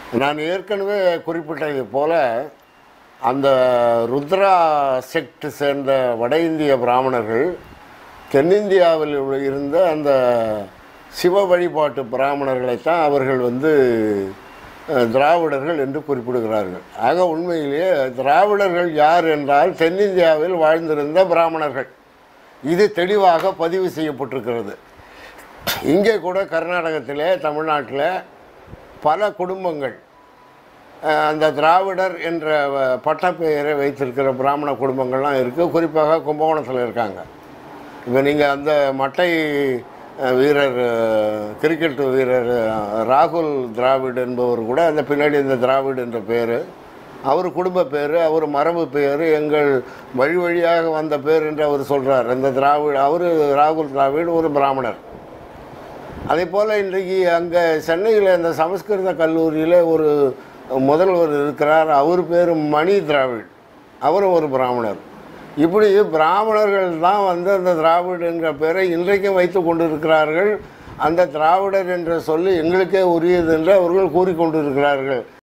நான் ஏற்கனவே குறிப்பிட்டது போல அந்த ருத்ரா செக்ட் சேர்ந்த வட இந்திய பிராமணர்கள் தென்னிந்தியாவில் உள்ள- இருந்த அந்த சிவ வழிபாட்டு பிராமணர்களைத்தான் அவர்கள் வந்து அஹ், திராவிடர்கள் என்று குறிப்பிடுகிறார்கள் ஆக உண்மையிலேயே திராவிடர்கள் யார் என்றால் தென்னிந்தியாவில் வாழ்ந்திருந்த பிராமணர்கள் இது தெளிவாக பதிவு செய்யப்பட்டிருக்கிறது இங்கே கூட கர்நாடகத்திலே தமிழ்நாட்டில் பல குடும்பங்கள் அஹ், அந்த திராவிடர் என்ற வ- பட்டப்பெயரை வைத்திருக்கிற பிராமண குடும்பங்கள்லாம் இருக்குது குறிப்பாக கும்பகோணத்தில் இருக்காங்க இப்போ நீங்கள் அந்த மட்டை அஹ், வீரர் அஹ், கிரிக்கெட் வீரர் அஹ், ராகுல் திராவிட் என்பவர் கூட அந்த பின்னாடி இந்த திராவிட் என்ற பேர் அவர் குடும்ப பேர் அவர் மரபு பேர் எங்கள் வழி வழியாக வந்த பேர் என்று அவர் சொல்கிறார் இந்த திராவிட அவர் ராகுல் திராவிட் ஒரு பிராமணர் அதே போல் இன்றைக்கு அங்கே சென்னையில் இந்த சமஸ்கிருத கல்லூரியில் ஒரு முதல்வர் இருக்கிறார் அவர் பேர் மணி திராவிட் அவரும் ஒரு பிராமணர் இப்படி பிராமணர்கள் தான் வந்து அந்த திராவிட் என்ற பேரை இன்றைக்கும் வைத்து கொண்டிருக்கிறார்கள் அந்த திராவிடர் என்ற சொல்லி எங்களுக்கே உரியது என்று அவர்கள் கூறிக்கொண்டிருக்கிறார்கள்